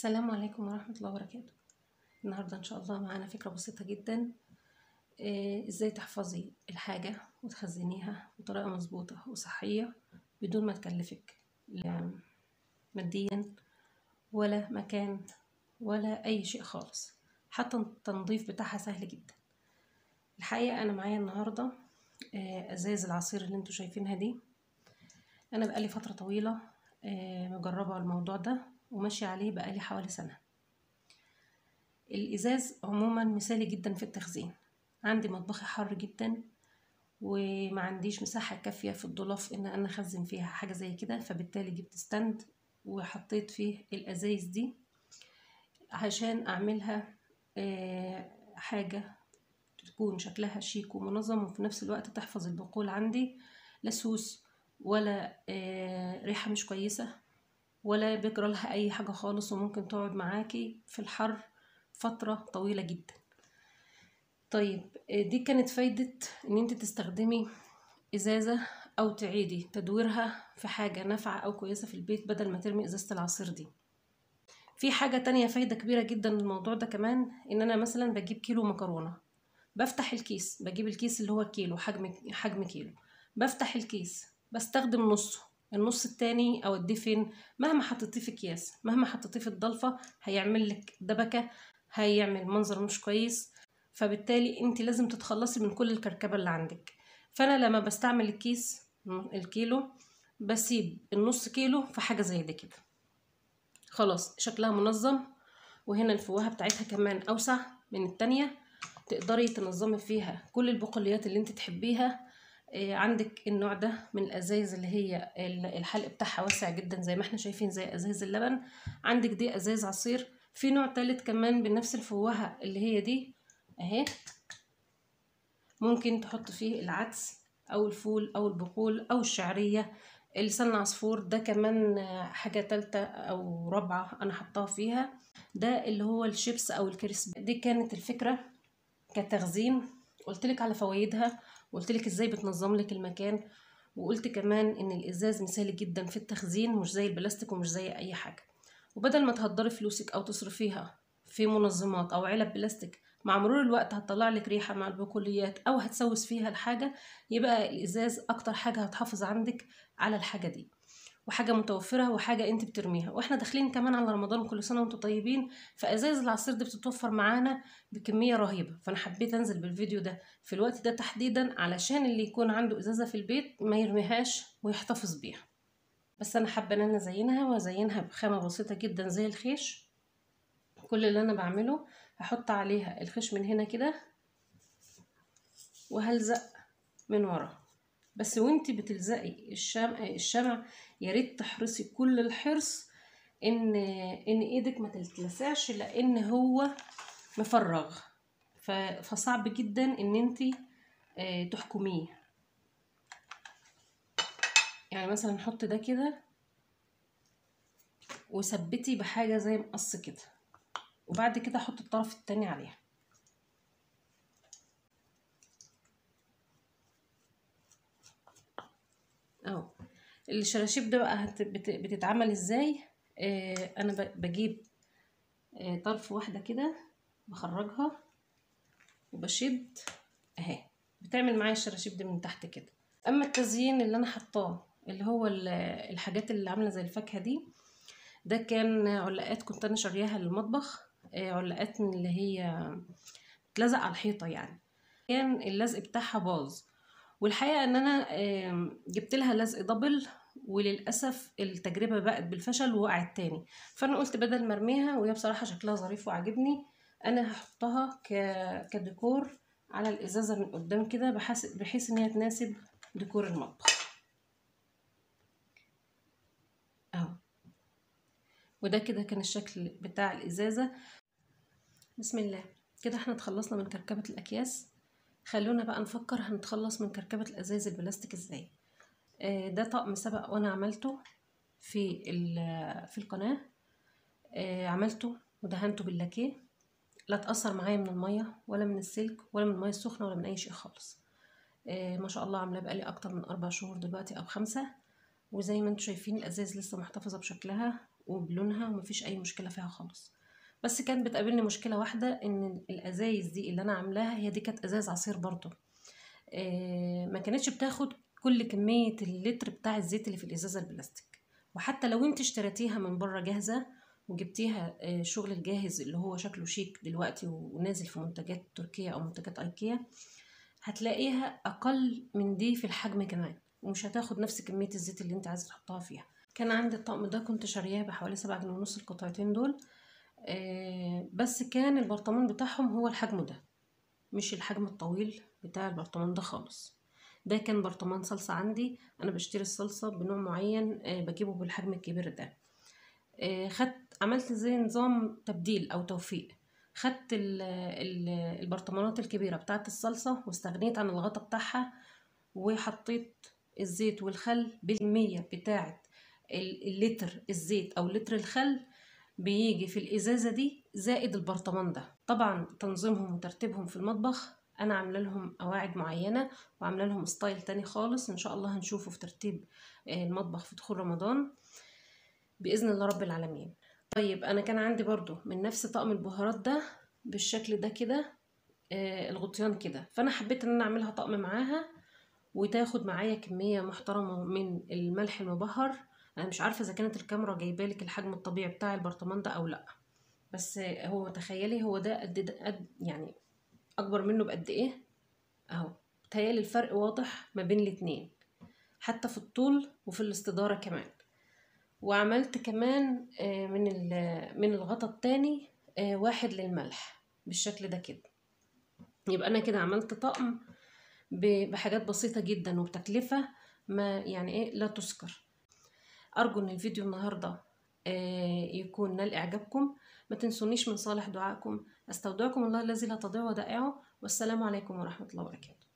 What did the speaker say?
السلام عليكم ورحمة الله وبركاته النهاردة إن شاء الله معانا فكرة بسيطة جدا إيه إزاي تحفظي الحاجة وتخزنيها بطريقة مظبوطة وصحية بدون ما تكلفك لا ماديا ولا مكان ولا أي شيء خالص حتى التنظيف بتاعها سهل جدا الحقيقة أنا معايا النهاردة إيه أزاز العصير اللي انتوا شايفينها دي أنا بقالي فترة طويلة إيه مجربة الموضوع ده وماشية عليه بقالي حوالي سنة الإزاز عموما مثالي جدا في التخزين عندي مطبخي حر جدا وما عنديش مساحة كافية في الضلف إن أنا أخزن فيها حاجة زي كده فبالتالي جبت ستاند وحطيت فيه الأزايز دي عشان أعملها حاجة تكون شكلها شيك ومنظم وفي نفس الوقت تحفظ البقول عندي لا سوس ولا ريحة مش كويسة ولا بيجرى لها اي حاجة خالص وممكن تقعد معاكي في الحر فترة طويلة جدا طيب دي كانت فايدة ان انت تستخدمي ازازة او تعيدي تدويرها في حاجة نافعة او كويسة في البيت بدل ما ترمي ازازة العصير دي في حاجة تانية فايدة كبيرة جدا للموضوع ده كمان ان انا مثلا بجيب كيلو مكرونة بفتح الكيس بجيب الكيس اللي هو كيلو حجم حجم كيلو بفتح الكيس بستخدم نصه النص التاني اوديه فين مهما حطيتيه في اكياس مهما حطيتيه في الضلفه هيعمل لك دبكه هيعمل منظر مش كويس فبالتالي انت لازم تتخلصي من كل الكركبه اللي عندك فانا لما بستعمل الكيس الكيلو بسيب النص كيلو في حاجه زي دي كده خلاص شكلها منظم وهنا الفواهه بتاعتها كمان اوسع من التانية تقدري تنظمي فيها كل البقوليات اللي انت تحبيها عندك النوع ده من الازايز اللي هي الحلق بتاعها واسع جدا زي ما احنا شايفين زي ازايز اللبن عندك دي ازايز عصير في نوع تالت كمان بنفس الفوهة اللي هي دي اهي ممكن تحط فيه العدس او الفول او البقول او الشعرية لسان عصفور ده كمان حاجة تالتة او رابعة انا حطاها فيها ده اللي هو الشيبس او الكريسبي دي كانت الفكرة كتخزين قلتلك على فوائدها وقلت لك ازاي بتنظم لك المكان وقلت كمان ان الازاز مثالي جدا في التخزين مش زي البلاستيك ومش زي اي حاجه وبدل ما تهدري فلوسك او تصرفيها في منظمات او علب بلاستيك مع مرور الوقت هتطلع لك ريحه مع البقوليات او هتسوس فيها الحاجه يبقى الازاز اكتر حاجه هتحافظ عندك على الحاجه دي وحاجة متوفرة وحاجة انت بترميها واحنا داخلين كمان على رمضان كل سنة وانتم طيبين فازاز العصير دي بتتوفر معانا بكمية رهيبة فانا حبيت انزل بالفيديو ده في الوقت ده تحديدا علشان اللي يكون عنده ازازة في البيت ما يرميهاش ويحتفظ بيها بس انا حابة ان انا ازينها وازينها بخامة بسيطة جدا زي الخيش كل اللي انا بعمله هحط عليها الخيش من هنا كده وهلزق من ورا بس وانتي بتلزقي الشمع الشمع يا ريت تحرصي كل الحرص ان ان ايدك ما تتلسعش لان هو مفرغ فصعب جدا ان انتي اه تحكميه يعني مثلا نحط ده كده وثبتي بحاجه زي مقص كده وبعد كده احط الطرف التاني عليها اهو الشراشيب ده بقى بتتعمل ازاي آه انا بجيب آه طرف واحده كده بخرجها وبشد اهي بتعمل معايا الشراشيب دي من تحت كده اما التزيين اللي انا حطاه اللي هو الحاجات اللي عامله زي الفاكهه دي ده كان علاقات كنت انا شارياها للمطبخ آه علاقات من اللي هي بتلزق على الحيطه يعني كان اللزق بتاعها باظ والحقيقه ان انا جبت لها لزق دبل وللاسف التجربه بقت بالفشل ووقعت تاني فانا قلت بدل ما ارميها وهي بصراحه شكلها ظريف وعجبني انا هحطها كديكور على الازازه من قدام كده بحيث بحيث ان هي تناسب ديكور المطبخ اهو وده كده كان الشكل بتاع الازازه بسم الله كده احنا اتخلصنا من كركبه الاكياس خلونا بقى نفكر هنتخلص من كركبة الأزاز البلاستيك ازاي آه ده طقم سبق وانا عملته في في القناة آه عملته ودهنته باللاكيه لا تأثر معايا من المية ولا من السلك ولا من المية السخنة ولا من أي شيء خالص آه ما شاء الله عاملاه بقالي أكتر من أربع شهور دلوقتي أو خمسة وزي ما انتم شايفين الأزاز لسه محتفظة بشكلها وبلونها ومفيش اي مشكله فيها خالص بس كانت بتقابلني مشكله واحده ان الازايز دي اللي انا عاملاها هي دي كانت ازايز عصير برضو آه ما كانتش بتاخد كل كميه اللتر بتاع الزيت اللي في الازازه البلاستيك وحتى لو انت اشتريتيها من بره جاهزه وجبتيها آه شغل الجاهز اللي هو شكله شيك دلوقتي ونازل في منتجات تركيا او منتجات ايكيا هتلاقيها اقل من دي في الحجم كمان ومش هتاخد نفس كميه الزيت اللي انت عايزه تحطها فيها كان عندي الطقم ده كنت شارياه بحوالي سبعة جنيه ونص القطعتين دول آه بس كان البرطمان بتاعهم هو الحجم ده مش الحجم الطويل بتاع البرطمان ده خالص ده كان برطمان صلصة عندي أنا بشتري الصلصة بنوع معين آه بجيبه بالحجم الكبير ده آه خدت عملت زي نظام تبديل أو توفيق خدت ال ال البرطمانات الكبيرة بتاعت الصلصة واستغنيت عن الغطا بتاعها وحطيت الزيت والخل بالمية بتاعت اللتر الزيت أو لتر الخل بيجي في الإزازة دي زائد البرطمان ده طبعا تنظيمهم وترتيبهم في المطبخ أنا عاملة لهم قواعد معينة وعاملة لهم ستايل تاني خالص إن شاء الله هنشوفه في ترتيب المطبخ في دخول رمضان بإذن الله رب العالمين طيب أنا كان عندي برضو من نفس طقم البهارات ده بالشكل ده كده آه الغطيان كده فأنا حبيت إن أنا أعملها طقم معاها وتاخد معايا كمية محترمة من الملح المبهر انا مش عارفه اذا كانت الكاميرا جايبالك الحجم الطبيعي بتاع البرطمان ده او لا بس هو تخيلي هو ده قد ده قد يعني اكبر منه بقد ايه اهو بتهيالي الفرق واضح ما بين الاتنين حتى في الطول وفي الاستدارة كمان وعملت كمان من من الغطا التاني واحد للملح بالشكل ده كده يبقى انا كده عملت طقم بحاجات بسيطة جدا وبتكلفة ما يعني ايه لا تذكر أرجو إن الفيديو النهاردة يكون نال إعجابكم ما تنسونيش من صالح دعائكم أستودعكم الله الذي لا تضيع ودائعه والسلام عليكم ورحمة الله وبركاته